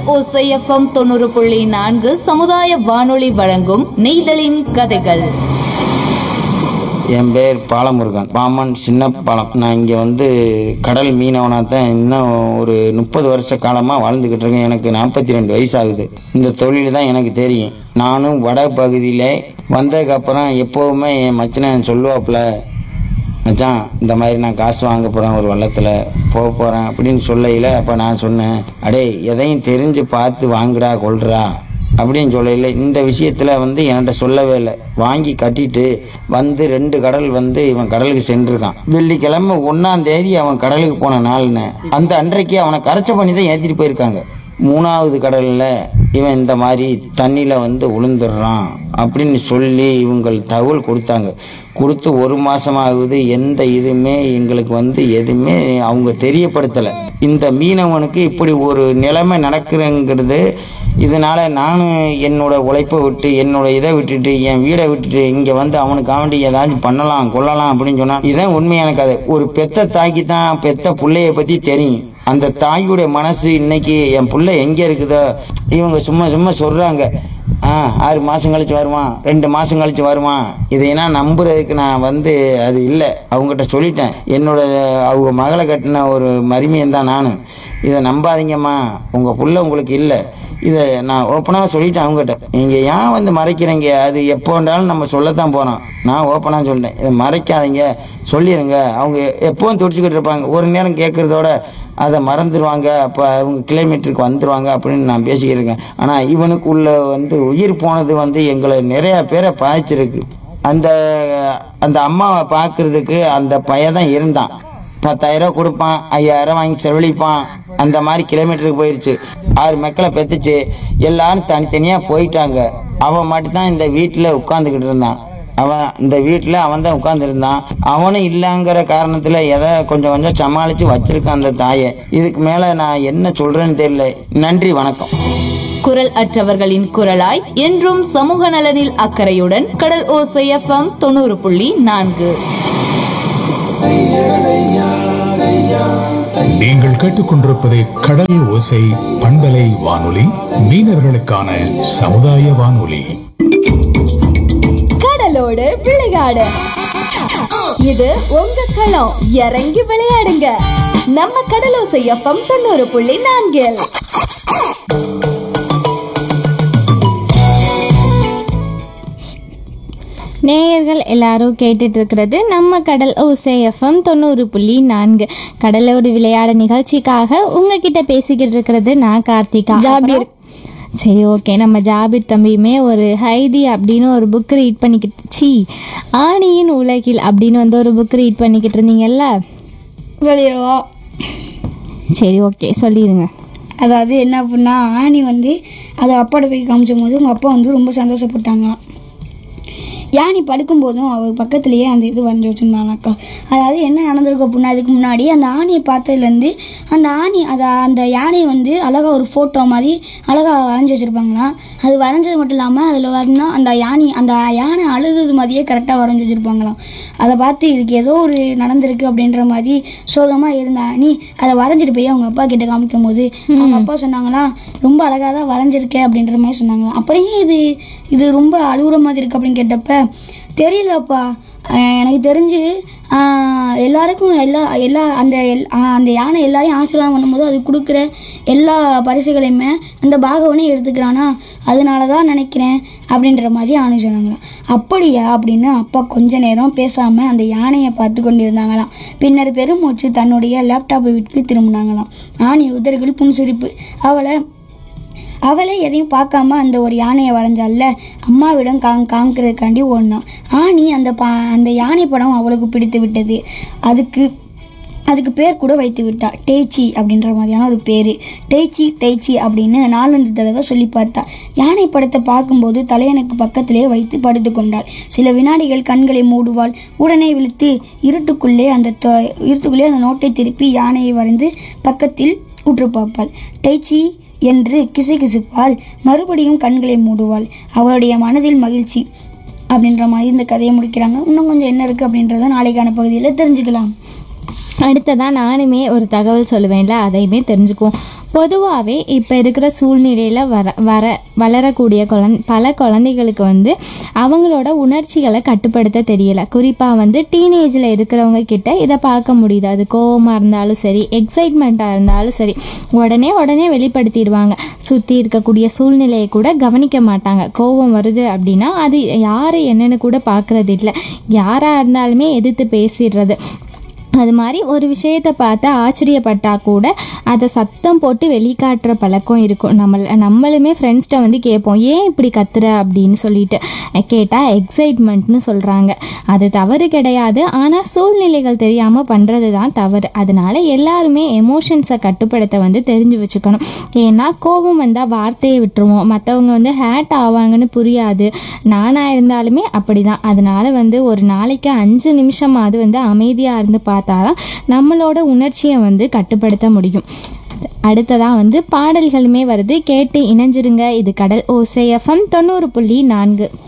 ஓசைஎஃப்எம் தொண்ணூறு புள்ளி நான்கு சமுதாய வானொலி வழங்கும் நெய்தலின் கதைகள் என் பேர் பாலமுருகன் பாமன் சின்ன பாலம் நான் இங்கே வந்து கடல் மீனவனாக தான் இன்னும் ஒரு முப்பது வருஷ காலமாக வாழ்ந்துக்கிட்டு இருக்கேன் எனக்கு நாற்பத்தி ரெண்டு வயசு ஆகுது இந்த தொழில் தான் எனக்கு தெரியும் நானும் வட பகுதியில் வந்ததுக்கப்புறம் எப்போவுமே என் மச்சனன் சொல்லுவாப்புல மச்சான் இந்த மாதிரி நான் காசு வாங்க போகிறேன் ஒரு வள்ளத்தில் போக போகிறேன் அப்படின்னு சொல்லையில் அப்போ நான் சொன்னேன் அடே எதையும் தெரிஞ்சு பார்த்து வாங்குடா கொள்றா அப்படின்னு சொல்லல இந்த விஷயத்தில் வந்து என்கிட்ட சொல்லவே இல்லை வாங்கி கட்டிட்டு வந்து ரெண்டு கடல் வந்து இவன் கடலுக்கு சென்றிருக்கான் வெள்ளிக்கிழமை ஒன்றாம் தேதி அவன் கடலுக்கு போன நாள்னு அந்த அன்றைக்கு அவனை கரைச்ச பண்ணி தான் ஏற்றிட்டு போயிருக்காங்க மூணாவது கடலில் இவன் இந்த மாதிரி தண்ணியில் வந்து உளுந்துடுறான் அப்படின்னு சொல்லி இவங்கள் தகவல் கொடுத்தாங்க கொடுத்து ஒரு மாதமாகுது எந்த இதுவுமே எங்களுக்கு வந்து எதுவுமே அவங்க தெரியப்படுத்தலை இந்த மீனவனுக்கு இப்படி ஒரு நிலைமை நடக்குதுங்கிறது இதனால் நானும் என்னோட உழைப்பை விட்டு என்னோட இதை விட்டுட்டு என் வீடை விட்டுட்டு இங்கே வந்து அவனுக்கு வேண்டி ஏதாச்சும் பண்ணலாம் கொள்ளலாம் அப்படின்னு சொன்னால் இதான் உண்மையான கதை ஒரு பெத்த தாய்க்கு தான் பெத்த பிள்ளைய பற்றி தெரியும் அந்த தாயுடைய மனசு இன்னைக்கு என் புள்ள எங்கே இருக்குதோ இவங்க சும்மா சும்மா சொல்கிறாங்க ஆ ஆறு மாதம் கழிச்சு வருவான் ரெண்டு மாதம் கழிச்சு வருவான் இதையெல்லாம் நம்புறதுக்கு நான் வந்து அது இல்லை அவங்ககிட்ட சொல்லிட்டேன் என்னோட அவங்க மகளை கட்டின ஒரு மருமையன் தான் நான் இதை நம்பாதீங்கம்மா உங்கள் புள்ள உங்களுக்கு இல்லை இதை நான் ஓப்பனாக சொல்லிட்டேன் அவங்ககிட்ட நீங்கள் ஏன் வந்து மறைக்கிறீங்க அது எப்போ வேண்டாலும் நம்ம சொல்லத்தான் போகிறோம் நான் ஓப்பனாக சொல்லிட்டேன் இதை மறைக்காதீங்க சொல்லிடுங்க அவங்க எப்பவும் துடிச்சிக்கிட்டு இருப்பாங்க ஒரு நேரம் கேட்குறதோட அதை மறந்துடுவாங்க அப்போ அவங்க கிலோமீட்டருக்கு வந்துடுவாங்க அப்படின்னு நான் பேசிக்கிட்டு இருக்கேன் ஆனால் இவனுக்குள்ள வந்து உயிர் போனது வந்து எங்களை நிறையா பேரை பாய்ச்சிருக்கு அந்த அந்த அம்மாவை பார்க்கறதுக்கு அந்த பையன் தான் இருந்தான் பத்தாயிரம் கொடுப்பான் ஐயாயிரம் வாங்கி செலவழிப்பான் அந்த மாதிரி கிலோமீட்டருக்கு போயிடுச்சு ஆறு மக்களை பெற்றுச்சு எல்லாரும் தனித்தனியாக போயிட்டாங்க அவன் மட்டும்தான் இந்த வீட்டில் உட்காந்துக்கிட்டு இருந்தான் அவன் இந்த வீட்டில் அவன் தான் உட்காந்துருந்தான் அவனும் இல்லைங்கிற காரணத்தில் எதை கொஞ்சம் கொஞ்சம் சமாளித்து வச்சிருக்கான் அந்த தாயை இதுக்கு மேலே நான் என்ன சொல்கிறேன்னு தெரியல நன்றி வணக்கம் குரல் அற்றவர்களின் குரலாய் என்றும் சமூக நலனில் அக்கறையுடன் கடல் ஓசை எஃப்எம் தொண்ணூறு புள்ளி நான்கு நீங்கள் கேட்டுக்கொண்டிருப்பது கடல் ஓசை பண்பலை வானொலி மீனவர்களுக்கான சமுதாய வானொலி கடலோடு விளையாடு இது உங்க களம் இறங்கி விளையாடுங்க நம்ம கடலோசை எஃப்எம் தொண்ணூறு புள்ளி நான்கில் நேயர்கள் எல்லாரும் கேட்டுட்டு இருக்கிறது நம்ம கடல் ஓசை எஃப்எம் தொண்ணூறு புள்ளி நான்கு கடலோடு விளையாட நிகழ்ச்சிக்காக உங்ககிட்ட பேசிக்கிட்டு இருக்கிறது நான் கார்த்திகா ஜாபீர் சரி ஓகே நம்ம ஜாபீர் தம்பியுமே ஒரு ஹைதி அப்படின்னு ஒரு புக் ரீட் பண்ணிக்கிட்டு சி ஆணியின் உலகில் அப்படின்னு வந்து ஒரு புக் ரீட் பண்ணிக்கிட்டு இருந்தீங்கல்ல சொல்லிடுவோம் சரி ஓகே சொல்லிடுங்க அதாவது என்ன அப்படின்னா ஆணி வந்து அதை அப்பாட்ட போய் காமிச்சும் போது உங்கள் அப்பா வந்து ரொம்ப சந்தோஷப்பட்டாங்களாம் யானி படுக்கும்போதும் அவர் பக்கத்துலேயே அந்த இது வரைஞ்சி வச்சுருந்தாங்கக்கா அதாவது என்ன நடந்திருக்கு அப்படின்னா அதுக்கு முன்னாடி அந்த ஆணியை பார்த்ததுலேருந்து அந்த ஆணி அதை அந்த யானையை வந்து அழகாக ஒரு ஃபோட்டோ மாதிரி அழகாக வரைஞ்சி வச்சுருப்பாங்களாம் அது வரைஞ்சது மட்டும் இல்லாமல் அதில் வந்து அந்த யானி அந்த யானை அழுதது மாதிரியே கரெக்டாக வரைஞ்சி வச்சுருப்பாங்களாம் அதை பார்த்து இதுக்கு ஏதோ ஒரு நடந்திருக்கு அப்படின்ற மாதிரி சோகமாக இருந்த ஆணி அதை வரைஞ்சிட்டு போய் அவங்க அப்பா கிட்ட காமிக்கும் போது அவங்க அப்பா சொன்னாங்களாம் ரொம்ப அழகாக தான் வரைஞ்சிருக்கேன் அப்படின்ற மாதிரி சொன்னாங்களாம் அப்புறம் ஏன் இது இது ரொம்ப அழுகுற மாதிரி இருக்கு அப்படின்னு கேட்டப்ப தெரியலப்பா அஹ் எனக்கு தெரிஞ்சு ஆஹ் எல்லாருக்கும் எல்லா எல்லா அந்த எல் ஆஹ் அந்த யானை எல்லாரையும் ஆசீர்வாதம் பண்ணும்போது அது கொடுக்குற எல்லா பரிசுகளையுமே அந்த பாகவனே எடுத்துக்கிறானா அதனால தான் நினைக்கிறேன் அப்படின்ற மாதிரி ஆணை சொன்னாங்களாம் அப்படியா அப்படின்னு அப்பா கொஞ்ச நேரம் பேசாமல் அந்த யானையை பார்த்து கொண்டிருந்தாங்களாம் பின்னர் பெருமூச்சு தன்னுடைய லேப்டாப்பை விட்டு திரும்பினாங்களாம் ஆணி உதடுகள் புன்சிரிப்பு அவளை அவளே எதையும் பார்க்காம அந்த ஒரு யானையை வரைஞ்சால அம்மாவிடம் காங் காங்கிறதுக்காண்டி ஓடினான் ஆணி அந்த பா அந்த யானை படம் அவளுக்கு பிடித்து விட்டது அதுக்கு அதுக்கு பேர் கூட வைத்து விட்டா டேச்சி அப்படின்ற மாதிரியான ஒரு பேர் டேச்சி டேச்சி அப்படின்னு நாலஞ்சு தடவை சொல்லி பார்த்தா யானை படத்தை பார்க்கும்போது தலையனுக்கு பக்கத்திலே வைத்து படுத்து கொண்டாள் சில வினாடிகள் கண்களை மூடுவாள் உடனே விழித்து இருட்டுக்குள்ளே அந்த தொ- இருட்டுக்குள்ளே அந்த நோட்டை திருப்பி யானையை வரைந்து பக்கத்தில் உற்று பார்ப்பாள் டேச்சி என்று கிசுகிசுப்பாள் மறுபடியும் கண்களை மூடுவாள் அவளுடைய மனதில் மகிழ்ச்சி அப்படின்ற மாதிரி இந்த கதையை முடிக்கிறாங்க இன்னும் கொஞ்சம் என்ன இருக்குது அப்படின்றத நாளைக்கான பகுதியில் தெரிஞ்சுக்கலாம் அடுத்ததான் நானுமே ஒரு தகவல் சொல்லுவேன்ல அதையுமே தெரிஞ்சுக்குவோம் பொதுவாகவே இப்போ இருக்கிற சூழ்நிலையில் வர வர வளரக்கூடிய குழந் பல குழந்தைகளுக்கு வந்து அவங்களோட உணர்ச்சிகளை கட்டுப்படுத்த தெரியல குறிப்பாக வந்து டீனேஜில் இருக்கிறவங்க கிட்ட இதை பார்க்க முடியுது அது கோவமாக இருந்தாலும் சரி எக்ஸைட்மெண்ட்டாக இருந்தாலும் சரி உடனே உடனே வெளிப்படுத்திடுவாங்க சுற்றி இருக்கக்கூடிய சூழ்நிலையை கூட கவனிக்க மாட்டாங்க கோபம் வருது அப்படின்னா அது யார் என்னன்னு கூட பார்க்கறது இல்லை யாராக இருந்தாலுமே எதிர்த்து பேசிடுறது அது மாதிரி ஒரு விஷயத்தை பார்த்து ஆச்சரியப்பட்டா கூட அதை சத்தம் போட்டு வெளிக்காட்டுற பழக்கம் இருக்கும் நம்மள நம்மளுமே ஃப்ரெண்ட்ஸ்கிட்ட வந்து கேட்போம் ஏன் இப்படி கத்துற அப்படின்னு சொல்லிட்டு கேட்டால் எக்ஸைட்மெண்ட்னு சொல்கிறாங்க அது தவறு கிடையாது ஆனால் சூழ்நிலைகள் தெரியாமல் பண்ணுறது தான் தவறு அதனால எல்லாருமே எமோஷன்ஸை கட்டுப்படுத்த வந்து தெரிஞ்சு வச்சுக்கணும் ஏன்னா கோபம் வந்தால் வார்த்தையை விட்டுருவோம் மற்றவங்க வந்து ஹேட் ஆவாங்கன்னு புரியாது நானாக இருந்தாலுமே அப்படி தான் அதனால வந்து ஒரு நாளைக்கு அஞ்சு நிமிஷமாவது வந்து அமைதியாக இருந்து பார்த்தா தான் நம்மளோட உணர்ச்சியை வந்து கட்டுப்படுத்த முடியும் அடுத்ததாக வந்து பாடல்களுமே வருது கேட்டு இணைஞ்சிருங்க இது கடல் ஓசை எஃப்எம் தொண்ணூறு புள்ளி நான்கு